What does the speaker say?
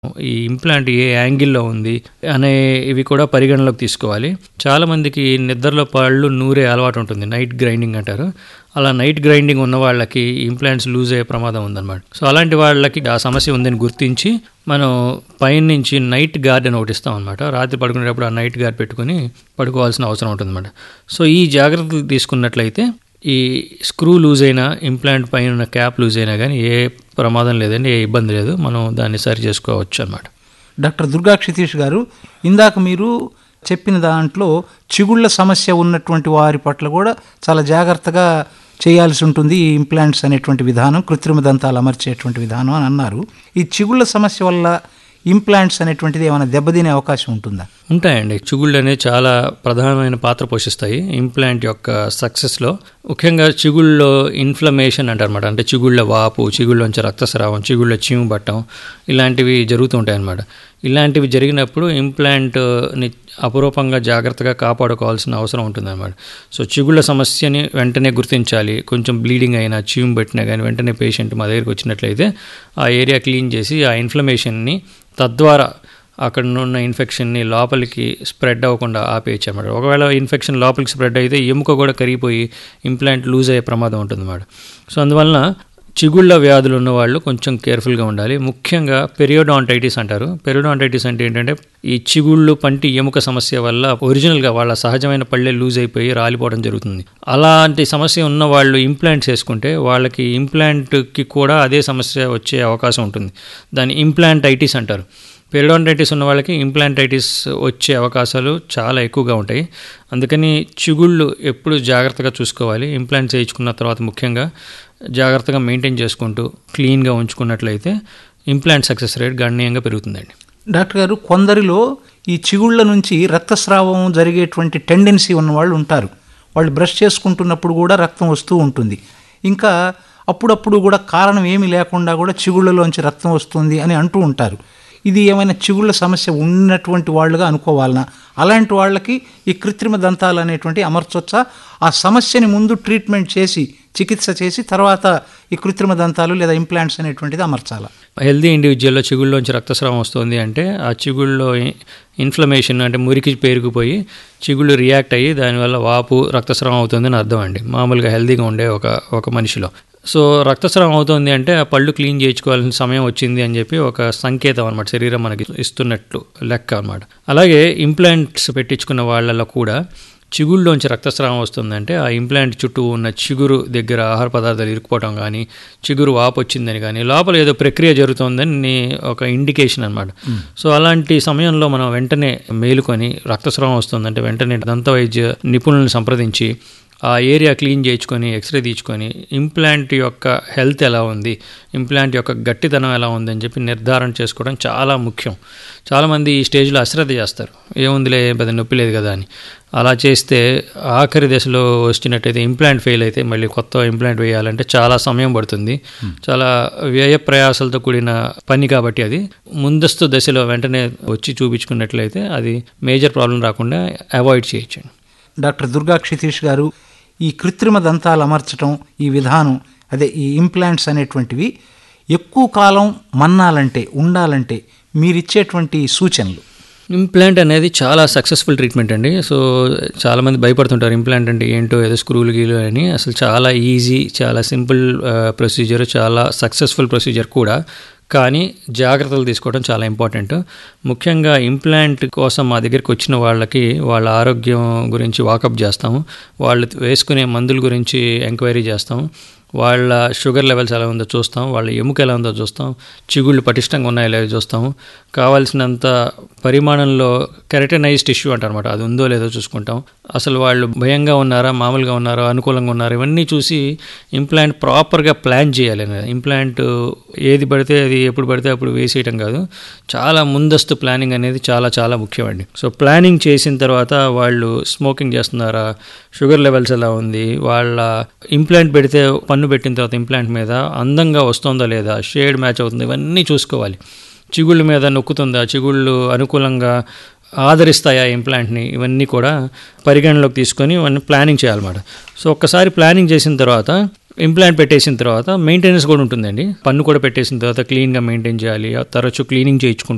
ఈ ఇంప్లాంట్ ఏ యాంగిల్లో ఉంది అనే ఇవి కూడా పరిగణలోకి తీసుకోవాలి చాలా మందికి నిద్రలో పళ్ళు నూరే అలవాటు ఉంటుంది నైట్ గ్రైండింగ్ అంటారు అలా నైట్ గ్రైండింగ్ ఉన్న వాళ్ళకి ఇంప్లాంట్స్ లూజ్ అయ్యే ప్రమాదం ఉందన్నమాట సో అలాంటి వాళ్ళకి ఆ సమస్య ఉందని గుర్తించి మనం పైన నుంచి నైట్ గార్డ్ అని ఒకటి ఇస్తాం అనమాట రాత్రి పడుకునేటప్పుడు ఆ నైట్ గార్డ్ పెట్టుకుని పడుకోవాల్సిన అవసరం ఉంటుందన్నమాట సో ఈ జాగ్రత్తలు తీసుకున్నట్లయితే ఈ స్క్రూ లూజ్ అయినా ఇంప్లాంట్ పైన ఉన్న క్యాప్ లూజ్ అయినా కానీ ఏ ప్రమాదం లేదండి ఏ ఇబ్బంది లేదు మనం దాన్ని సరి చేసుకోవచ్చు అనమాట డాక్టర్ దుర్గా క్షితీష్ గారు ఇందాక మీరు చెప్పిన దాంట్లో చిగుళ్ళ సమస్య ఉన్నటువంటి వారి పట్ల కూడా చాలా జాగ్రత్తగా చేయాల్సి ఉంటుంది ఈ ఇంప్లాంట్స్ అనేటువంటి విధానం కృత్రిమ దంతాలు అమర్చేటువంటి విధానం అని అన్నారు ఈ చిగుళ్ళ సమస్య వల్ల ఇంప్లాంట్స్ అనేటువంటిది ఏమైనా దెబ్బతినే అవకాశం ఉంటుందా ఉంటాయండి చిగుళ్ళు అనేవి చాలా ప్రధానమైన పాత్ర పోషిస్తాయి ఇంప్లాంట్ యొక్క సక్సెస్లో ముఖ్యంగా చిగుళ్ళలో ఇన్ఫ్లమేషన్ అంటారన్నమాట అంటే చిగుళ్ళ వాపు చిగుళ్ళలోంచి రక్తస్రావం చిగుళ్ళ చీము పట్టడం ఇలాంటివి జరుగుతూ ఉంటాయి అన్నమాట ఇలాంటివి జరిగినప్పుడు ఇంప్లాంట్ని అపురూపంగా జాగ్రత్తగా కాపాడుకోవాల్సిన అవసరం ఉంటుందన్నమాట సో చిగుళ్ళ సమస్యని వెంటనే గుర్తించాలి కొంచెం బ్లీడింగ్ అయినా చీము పెట్టినా కానీ వెంటనే పేషెంట్ మా దగ్గరికి వచ్చినట్లయితే ఆ ఏరియా క్లీన్ చేసి ఆ ఇన్ఫ్లమేషన్ని తద్వారా అక్కడ ఉన్న ఇన్ఫెక్షన్ని లోపలికి స్ప్రెడ్ అవ్వకుండా ఆపేయచ్చు అన్నమాట ఒకవేళ ఇన్ఫెక్షన్ లోపలికి స్ప్రెడ్ అయితే ఎముక కూడా కరిగిపోయి ఇంప్లాంట్ లూజ్ అయ్యే ప్రమాదం ఉంటుందన్నమాట సో అందువలన చిగుళ్ళ వ్యాధులు ఉన్న వాళ్ళు కొంచెం కేర్ఫుల్గా ఉండాలి ముఖ్యంగా పెరియోడాంటైటిస్ అంటారు పెరియోడాంటైటిస్ అంటే ఏంటంటే ఈ చిగుళ్ళు పంటి ఎముక సమస్య వల్ల ఒరిజినల్గా వాళ్ళ సహజమైన పళ్ళే లూజ్ అయిపోయి రాలిపోవడం జరుగుతుంది అలాంటి సమస్య ఉన్న వాళ్ళు ఇంప్లాంట్స్ వేసుకుంటే వాళ్ళకి ఇంప్లాంట్కి కూడా అదే సమస్య వచ్చే అవకాశం ఉంటుంది దాన్ని ఇంప్లాంటైటిస్ అంటారు పెరిడాంటైటిస్ ఉన్న వాళ్ళకి ఇంప్లాంటైటిస్ వచ్చే అవకాశాలు చాలా ఎక్కువగా ఉంటాయి అందుకని చిగుళ్ళు ఎప్పుడు జాగ్రత్తగా చూసుకోవాలి ఇంప్లాంట్ చేయించుకున్న తర్వాత ముఖ్యంగా జాగ్రత్తగా మెయింటైన్ చేసుకుంటూ క్లీన్గా ఉంచుకున్నట్లయితే ఇంప్లాంట్ సక్సెస్ రేట్ గణనీయంగా పెరుగుతుందండి డాక్టర్ గారు కొందరిలో ఈ చిగుళ్ళ నుంచి రక్తస్రావం జరిగేటువంటి టెండెన్సీ ఉన్న వాళ్ళు ఉంటారు వాళ్ళు బ్రష్ చేసుకుంటున్నప్పుడు కూడా రక్తం వస్తూ ఉంటుంది ఇంకా అప్పుడప్పుడు కూడా కారణం ఏమీ లేకుండా కూడా చిగుళ్ళలోంచి రక్తం వస్తుంది అని అంటూ ఉంటారు ఇది ఏమైనా చిగుళ్ళ సమస్య ఉన్నటువంటి వాళ్ళుగా అనుకోవాలనా అలాంటి వాళ్ళకి ఈ కృత్రిమ దంతాలు అనేటువంటి అమర్చొచ్చా ఆ సమస్యని ముందు ట్రీట్మెంట్ చేసి చికిత్స చేసి తర్వాత ఈ కృత్రిమ దంతాలు లేదా ఇంప్లాంట్స్ అనేటువంటిది అమర్చాలా హెల్దీ ఇండివిజువల్లో చిగుళ్ళలోంచి రక్తస్రావం వస్తుంది అంటే ఆ చిగుళ్ళలో ఇన్ఫ్లమేషన్ అంటే మురికి పేరుకుపోయి చిగుళ్ళు రియాక్ట్ అయ్యి దానివల్ల వాపు రక్తస్రావం అవుతుందని అర్థం అండి మామూలుగా హెల్దీగా ఉండే ఒక ఒక మనిషిలో సో రక్తస్రావం అవుతుంది అంటే ఆ పళ్ళు క్లీన్ చేయించుకోవాల్సిన సమయం వచ్చింది అని చెప్పి ఒక సంకేతం అనమాట శరీరం మనకి ఇస్తున్నట్లు లెక్క అనమాట అలాగే ఇంప్లాంట్స్ పెట్టించుకున్న వాళ్ళలో కూడా చిగుళ్ళలోంచి రక్తస్రావం వస్తుందంటే ఆ ఇంప్లాంట్ చుట్టూ ఉన్న చిగురు దగ్గర ఆహార పదార్థాలు ఇరుక్కుపోవడం కానీ చిగురు వాపు వచ్చిందని కానీ లోపల ఏదో ప్రక్రియ జరుగుతుందని ఒక ఇండికేషన్ అనమాట సో అలాంటి సమయంలో మనం వెంటనే మేలుకొని రక్తస్రావం వస్తుందంటే వెంటనే దంత వైద్య నిపుణులను సంప్రదించి ఆ ఏరియా క్లీన్ చేయించుకొని ఎక్స్రే తీయించుకొని ఇంప్లాంట్ యొక్క హెల్త్ ఎలా ఉంది ఇంప్లాంట్ యొక్క గట్టితనం ఎలా ఉందని చెప్పి నిర్ధారణ చేసుకోవడం చాలా ముఖ్యం చాలామంది ఈ స్టేజ్లో అశ్రద్ధ చేస్తారు ఏముందిలే పెద్ద నొప్పి లేదు కదా అని అలా చేస్తే ఆఖరి దశలో వచ్చినట్టయితే ఇంప్లాంట్ ఫెయిల్ అయితే మళ్ళీ కొత్త ఇంప్లాంట్ వేయాలంటే చాలా సమయం పడుతుంది చాలా వ్యయ ప్రయాసాలతో కూడిన పని కాబట్టి అది ముందస్తు దశలో వెంటనే వచ్చి చూపించుకున్నట్లయితే అది మేజర్ ప్రాబ్లం రాకుండా అవాయిడ్ చేయొచ్చు డాక్టర్ దుర్గా క్షితీష్ గారు ఈ కృత్రిమ దంతాలు అమర్చడం ఈ విధానం అదే ఈ ఇంప్లాంట్స్ అనేటువంటివి ఎక్కువ కాలం మన్నాలంటే ఉండాలంటే మీరిచ్చేటువంటి సూచనలు ఇంప్లాంట్ అనేది చాలా సక్సెస్ఫుల్ ట్రీట్మెంట్ అండి సో చాలామంది భయపడుతుంటారు ఇంప్లాంట్ అంటే ఏంటో ఏదో స్క్రూలు గీలు అని అసలు చాలా ఈజీ చాలా సింపుల్ ప్రొసీజర్ చాలా సక్సెస్ఫుల్ ప్రొసీజర్ కూడా కానీ జాగ్రత్తలు తీసుకోవడం చాలా ఇంపార్టెంట్ ముఖ్యంగా ఇంప్లాంట్ కోసం మా దగ్గరికి వచ్చిన వాళ్ళకి వాళ్ళ ఆరోగ్యం గురించి వాకప్ చేస్తాము వాళ్ళు వేసుకునే మందుల గురించి ఎంక్వైరీ చేస్తాము వాళ్ళ షుగర్ లెవెల్స్ ఎలా ఉందో చూస్తాం వాళ్ళ ఎముక ఎలా ఉందో చూస్తాం చిగుళ్ళు పటిష్టంగా ఉన్నాయో లేదో చూస్తాం కావాల్సినంత పరిమాణంలో కెరటనైజ్ టిష్యూ అంటారనమాట అది ఉందో లేదో చూసుకుంటాం అసలు వాళ్ళు భయంగా ఉన్నారా మామూలుగా ఉన్నారా అనుకూలంగా ఉన్నారా ఇవన్నీ చూసి ఇంప్లాంట్ ప్రాపర్గా ప్లాన్ చేయాలి ఇంప్లాంట్ ఏది పడితే అది ఎప్పుడు పడితే అప్పుడు వేసేయటం కాదు చాలా ముందస్తు ప్లానింగ్ అనేది చాలా చాలా ముఖ్యమండి సో ప్లానింగ్ చేసిన తర్వాత వాళ్ళు స్మోకింగ్ చేస్తున్నారా షుగర్ లెవెల్స్ ఎలా ఉంది వాళ్ళ ఇంప్లాంట్ పెడితే పన్ను పెట్టిన తర్వాత ఇంప్లాంట్ మీద అందంగా వస్తుందా లేదా షేడ్ మ్యాచ్ అవుతుంది ఇవన్నీ చూసుకోవాలి చిగుళ్ళ మీద నొక్కుతుందా చిగుళ్ళు అనుకూలంగా ఆదరిస్తాయా ఇంప్లాంట్ని ఇవన్నీ కూడా పరిగణలోకి తీసుకొని ఇవన్నీ ప్లానింగ్ చేయాలన్నమాట సో ఒక్కసారి ప్లానింగ్ చేసిన తర్వాత ఇంప్లాంట్ పెట్టేసిన తర్వాత మెయింటెనెన్స్ కూడా ఉంటుందండి పన్ను కూడా పెట్టేసిన తర్వాత క్లీన్గా మెయింటైన్ చేయాలి తరచూ క్లీనింగ్ చేయించుకుంటూ